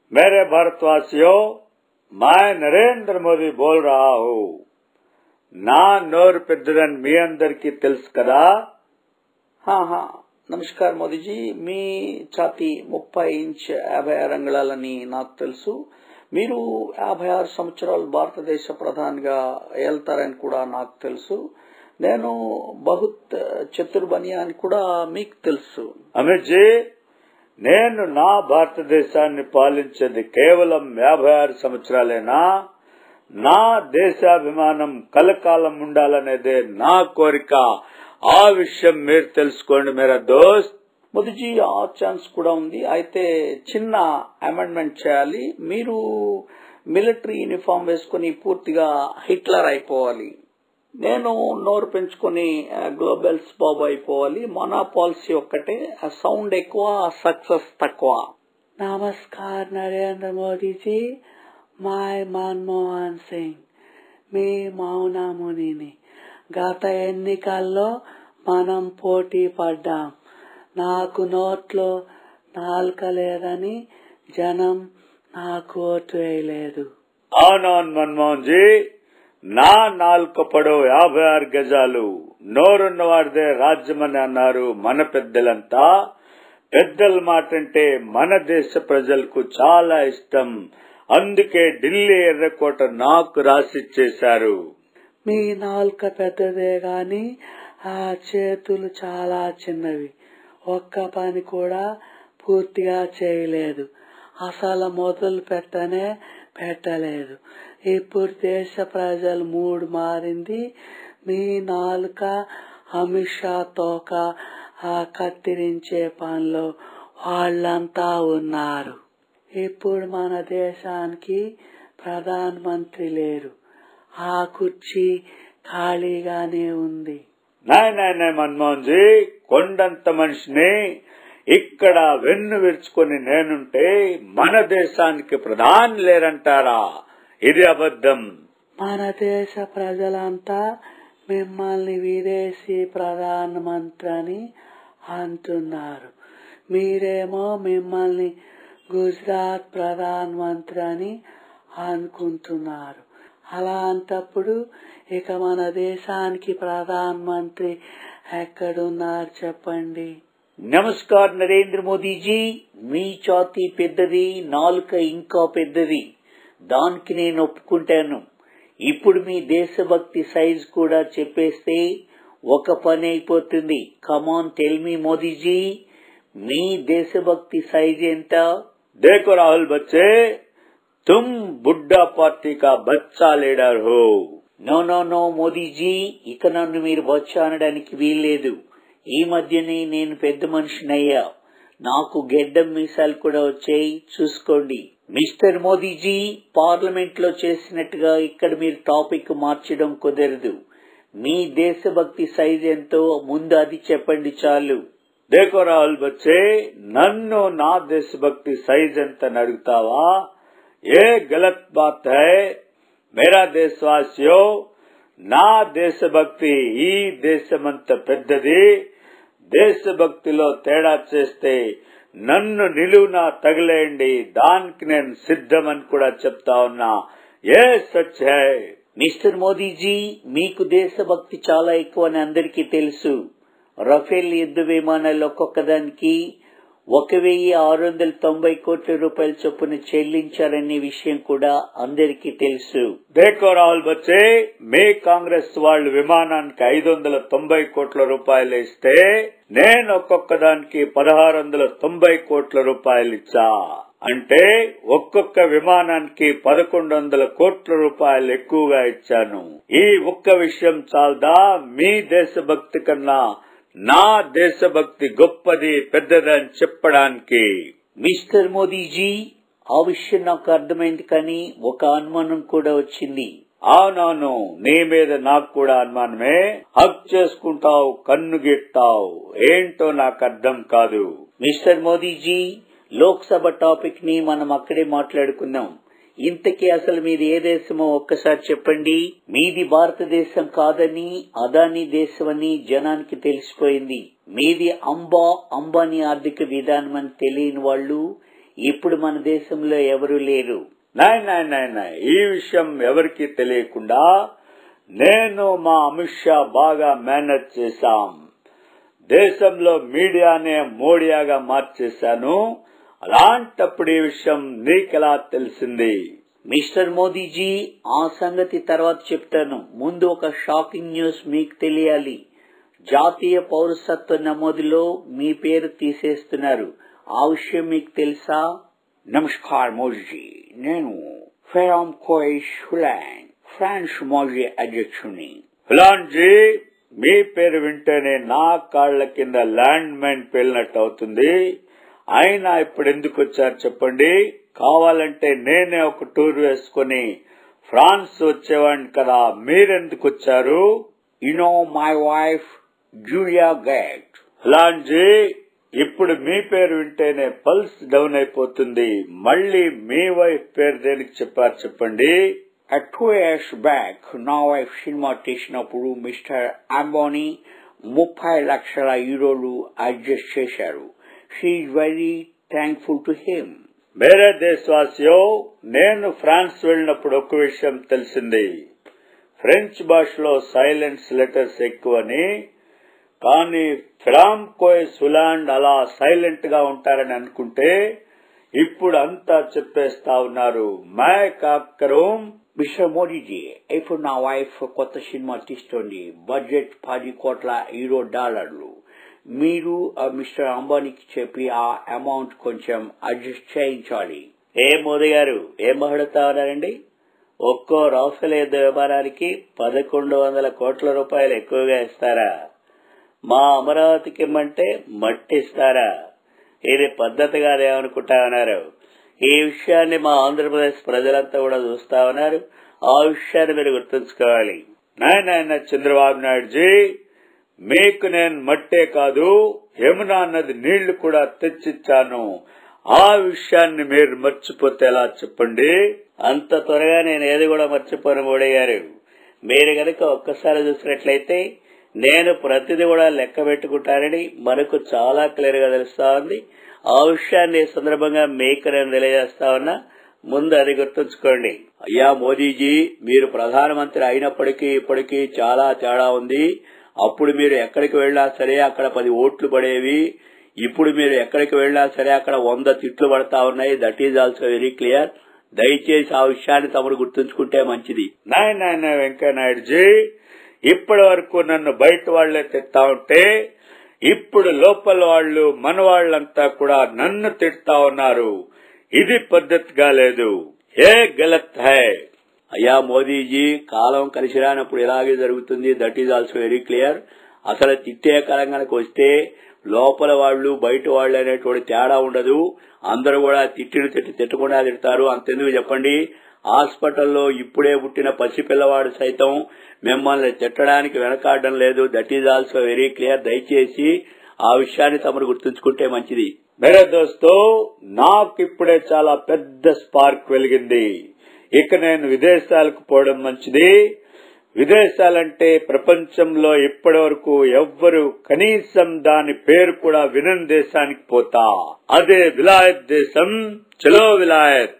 मेरे भारतवासियों मैं नरेंद्र मोदी बोल रहा हूँ నా నోరు పెద్దదని మీ అందరికీ తెలుసు కదా హా, హా. నమస్కార్ మోదీజీ మీ ఛాతీ ముప్పై ఇంచ్ యాభై ఆరు అంగుళాలని నాకు తెలుసు మీరు యాభై ఆరు సంవత్సరాలు భారతదేశ ప్రధానిగా వెళ్తారని కూడా నాకు తెలుసు నేను బహుత్ చతుర్బని అని కూడా మీకు తెలుసు అమిత్ జీ నేను నా భారతదేశాన్ని పాలించేది కేవలం యాభై ఆరు సంవత్సరాలేనా నా దేశాభిమానం కలకాలం ఉండాలనేదే నా కోరిక ఆ విషయం మీరు తెలుసుకోండి మేరా దోస్త్ మోదీజీ ఆ ఛాన్స్ కూడా ఉంది అయితే చిన్న అమెండ్మెంట్ చేయాలి మీరు మిలిటరీ యూనిఫామ్ వేసుకుని పూర్తిగా హిట్లర్ అయిపోవాలి నేను నోరు పెంచుకొని ఆ, గ్లోబల్స్ బాబు అయిపోవాలి మన పాలసీ ఒక్కటే ఆ సౌండ్ ఎక్కువ సక్సెస్ తక్కువ నమస్కార్ నరేంద్ర మోదీజీ మై మన్మోహన్ సింగ్ మీ మౌనమునిని గత ఎన్నికల్లో మనం పోటీ పడ్డాం నాకు నోట్లో నాలుక లేదని జనం నాకు ఓటు వేయలేదు అవునవును మన్మోహన్ జీ నా నాలుక పొడవు యాభై ఆరు గజాలు నోరున్న వారిదే రాజ్యమని అన్నారు మన పెద్దలంతా పెద్దల మాట అంటే మన దేశ ప్రజలకు చాలా ఇష్టం అందుకే ఢిల్లీ ఎర్రకోట నాకు రాసిచ్చేశారు మీ నాలుక పెద్దదే గాని ఆ చేతులు చాలా చిన్నవి ఒక్క పని కూడా పూర్తిగా చేయలేదు అసలు మొదలు పెట్టనే పెట్టలేదు ఇప్పుడు దేశ ప్రజల మూడు మారింది మీ నాలుక అమిత్ షా తోక ఆ కత్తిరించే పనిలో వాళ్ళంతా ఉన్నారు ఇప్పుడు మన దేశానికి ప్రధానమంత్రి లేరు ఆ కుర్చీ ఖాళీగానే ఉంది నాయ్ నాయ్ నాయ్ మన్మోహన్ జీ కొండంత మనిషిని ఇక్కడ వెన్ను విరుచుకొని నేనుంటే మన దేశానికి ప్రధాని లేరంటారా ఇది అబద్ధం మన దేశ ప్రజలంతా మిమ్మల్ని విదేశీ ప్రధానమంత్రి అని అంటున్నారు మీరేమో మిమ్మల్ని గుజరాత్ ప్రధానమంత్రి అని అనుకుంటున్నారు అలాంటప్పుడు ఇక మన దేశానికి ప్రధానమంత్రి ఎక్కడున్నారు చెప్పండి నమస్కార్ నరేంద్ర మోదీజీ మీ ఛాతీ పెద్దది నాలుక ఇంకా పెద్దది దానికి నేను ఒప్పుకుంటాను ఇప్పుడు మీ దేశభక్తి సైజ్ కూడా చెప్పేస్తే ఒక పని అయిపోతుంది కమాన్ టెల్ మీ మోదీజీ మీ దేశభక్తి సైజ్ ఎంత देखो राहुल बच्चे तुम बुड्ढा पार्टी का बच्चा लीडर हो నో నో నో మోదీజీ ఇక నన్ను మీరు బొచ్చా అనడానికి వీల్లేదు ఈ మధ్యనే నేను పెద్ద మనిషినయ్యా నాకు గెడ్డం మీసాలు కూడా వచ్చాయి చూసుకోండి మిస్టర్ మోదీజీ పార్లమెంట్ లో చేసినట్టుగా ఇక్కడ మీరు టాపిక్ మార్చడం కుదరదు మీ దేశభక్తి సైజ్ ఎంతో ముందు అది చెప్పండి చాలు దేకో రాహుల్ బచ్చే నన్ను నా దేశభక్తి సైజ్ ఎంత అడుగుతావా ఏ గలత్ బాత్ హై మేరా దేశవాసియో నా దేశభక్తి ఈ దేశమంత పెద్దది దేశభక్తిలో తేడా చేస్తే నన్ను నిలువునా తగిలేయండి దానికి నేను సిద్ధమని కూడా చెప్తా ఉన్నా ఏ సచ్ హై మిస్టర్ మోదీజీ మీకు దేశభక్తి చాలా ఎక్కువ అని అందరికీ తెలుసు రఫేల్ యుద్ధ విమానాలు ఒక్కొక్కదానికి ఒక వెయ్యి ఆరు వందల తొంభై కోట్ల రూపాయల చొప్పున చెల్లించారనే విషయం కూడా అందరికీ తెలుసు దేకో రాహుల్ బచ్చే మే కాంగ్రెస్ వాళ్ళు విమానానికి ఐదు వందల తొంభై కోట్ల రూపాయలు ఇస్తే నేను ఒక్కొక్క దానికి పదహారు వందల తొంభై కోట్ల రూపాయలు ఇచ్చా అంటే ఒక్కొక్క విమానానికి పదకొండు వందల కోట్ల రూపాయలు ఎక్కువగా ఇచ్చాను ఈ ఒక్క విషయం చాలదా మీ దేశభక్తి కన్నా నా దేశభక్తి గొప్పది పెద్దదని చెప్పడానికి మిస్టర్ మోదీజీ ఆ విషయం నాకు అర్థమైంది కానీ ఒక అనుమానం కూడా వచ్చింది అవునవును నీ మీద నాకు కూడా అనుమానమే హక్ చేసుకుంటావు కన్ను గిట్టావు ఏంటో నాకు అర్థం కాదు మిస్టర్ మోదీజీ లోక్సభ టాపిక్ ని మనం అక్కడే మాట్లాడుకున్నాం ఇంతకీ అసలు మీది ఏ దేశమో ఒక్కసారి చెప్పండి మీది భారతదేశం కాదని అదానీ దేశమని జనానికి తెలిసిపోయింది మీది అంబా అంబానీ ఆర్థిక విధానం అని తెలియని వాళ్ళు ఇప్పుడు మన దేశంలో ఎవరు లేరు నాయ్ నాయ్ నాయ్ నాయ్ ఈ విషయం ఎవరికి తెలియకుండా నేను మా అమిత్ షా బాగా మేనేజ్ చేశాం దేశంలో మీడియానే మోడియాగా మార్చేశాను అలాంటప్పుడు ఈ విషయం నీకెలా తెలిసింది మిస్టర్ మోదీజీ ఆ సంగతి తర్వాత చెప్తాను ముందు ఒక షాకింగ్ న్యూస్ మీకు తెలియాలి జాతీయ పౌరసత్వ నమోదులో మీ పేరు తీసేస్తున్నారు ఆ విషయం మీకు తెలుసా నమస్కార్ మోదీజీ నేను ఫెరామ్ కోయిష్ హులాంగ్ ఫ్రాన్స్ మోదీ అధ్యక్షుని ఫిలాన్జీ మీ పేరు వింటేనే నా కాళ్ల కింద ల్యాండ్ మైన్ పేలినట్టు అవుతుంది అయినా ఇప్పుడు ఎందుకు వచ్చారు చెప్పండి కావాలంటే నేనే ఒక టూర్ వేసుకుని ఫ్రాన్స్ వచ్చేవాడిని కదా మీరెందుకు వచ్చారు you know my wife Julia Gayet ఫిలాన్జీ ఇప్పుడు మీ పేరు వింటేనే పల్స్ డౌన్ అయిపోతుంది మళ్ళీ మీ వైఫ్ పేరు దేనికి చెప్పారు చెప్పండి టూ ఇయర్స్ బ్యాక్ నా వైఫ్ సినిమా తీసినప్పుడు మిస్టర్ అంబానీ ముప్పై లక్షల యూరోలు అడ్జస్ట్ చేశారు she very thankful to him మేరే దేశవాసియో నేను ఫ్రాన్స్ వెళ్ళినప్పుడు ఒక విషయం తెలిసింది ఫ్రెంచ్ భాషలో సైలెన్స్ లెటర్స్ ఎక్కువని కానీ ఫ్రామ్ కోయ్ సులాండ్ అలా సైలెంట్ గా ఉంటారని అనుకుంటే ఇప్పుడు అంతా చెప్పేస్తా ఉన్నారు మై కాక్కరం మిస్టర్ మోడీజీ ఇప్పుడు నా వైఫ్ కొత్త సినిమా తీస్తోంది బడ్జెట్ పది కోట్ల యూరో డాలర్లు మీరు ఆ మిస్టర్ అంబానీకి చెప్పి ఆ అమౌంట్ కొంచెం అడ్జస్ట్ చేయించాలి ఏ మోదీ గారు ఏం మాట్లాడుతా ఉన్నారండి ఒక్కో రాఫెల్ వ్యాపారానికి పదకొండు వందల కోట్ల రూపాయలు ఎక్కువగా ఇస్తారా మా అమరావతికి ఇమ్మంటే మట్టి ఇస్తారా ఇది పద్ధతి కాదేమనుకుంటా ఉన్నారు ఈ విషయాన్ని మా ఆంధ్రప్రదేశ్ ప్రజలంతా కూడా చూస్తా ఉన్నారు ఆ విషయాన్ని మీరు గుర్తుంచుకోవాలి నాయన చంద్రబాబు నాయుడు జీ మీకు నేను మట్టే కాదు యమునా నది నీళ్లు కూడా తెచ్చిచ్చాను ఆ విషయాన్ని మీరు మర్చిపోతే ఎలా చెప్పండి అంత త్వరగా నేను ఏది కూడా మర్చిపోను మోడీ గారు మీరు గనక ఒక్కసారి చూసినట్లయితే నేను ప్రతిదీ కూడా లెక్క పెట్టుకుంటానని మనకు చాలా క్లియర్ గా తెలుస్తా ఉంది ఆ విషయాన్ని ఈ సందర్భంగా మీకు నేను తెలియజేస్తా ఉన్నా ముందు అది గుర్తుంచుకోండి అయ్యా మోదీజీ మీరు ప్రధానమంత్రి అయినప్పటికీ ఇప్పటికీ చాలా తేడా ఉంది అప్పుడు మీరు ఎక్కడికి వెళ్ళినా సరే అక్కడ పది ఓట్లు పడేవి ఇప్పుడు మీరు ఎక్కడికి వెళ్ళినా సరే అక్కడ వంద తిట్లు పడతా ఉన్నాయి that is also very clear దయచేసి ఆ విషయాన్ని తమరు గుర్తుంచుకుంటే మంచిది నాయన వెంకయ్య నాయుడు జీ ఇప్పటి వరకు నన్ను బయట వాళ్లే తిడతా ఉంటే ఇప్పుడు లోపల వాళ్ళు మన వాళ్ళంతా కూడా నన్ను తిడతా ఉన్నారు ఇది పద్ధతిగా లేదు ఏ గలత్ హై అయ్యా మోదీజీ కాలం కలిసి రానప్పుడు ఇలాగే జరుగుతుంది that is also very clear అసలు తిట్టే కాలం కనుక వస్తే లోపల వాళ్ళు బయట వాళ్ళు అనేటువంటి తేడా ఉండదు అందరూ కూడా తిట్టిన తిట్టి తిట్టకుండా తిడతారు అంతెందుకు చెప్పండి హాస్పిటల్లో ఇప్పుడే పుట్టిన పసిపిల్లవాడు సైతం మిమ్మల్ని తిట్టడానికి వెనకాడడం లేదు that is also very clear దయచేసి ఆ విషయాన్ని తమరు గుర్తుంచుకుంటే మంచిది మేరే దోస్తో నాకు ఇప్పుడే చాలా పెద్ద స్పార్క్ వెలిగింది ఇక నేను విదేశాలకు పోవడం మంచిది విదేశాలంటే ప్రపంచంలో ఇప్పటి వరకు ఎవ్వరు కనీసం దాని పేరు కూడా వినని దేశానికి పోతా అదే విలాయత్ దేశం చలో విలాయత్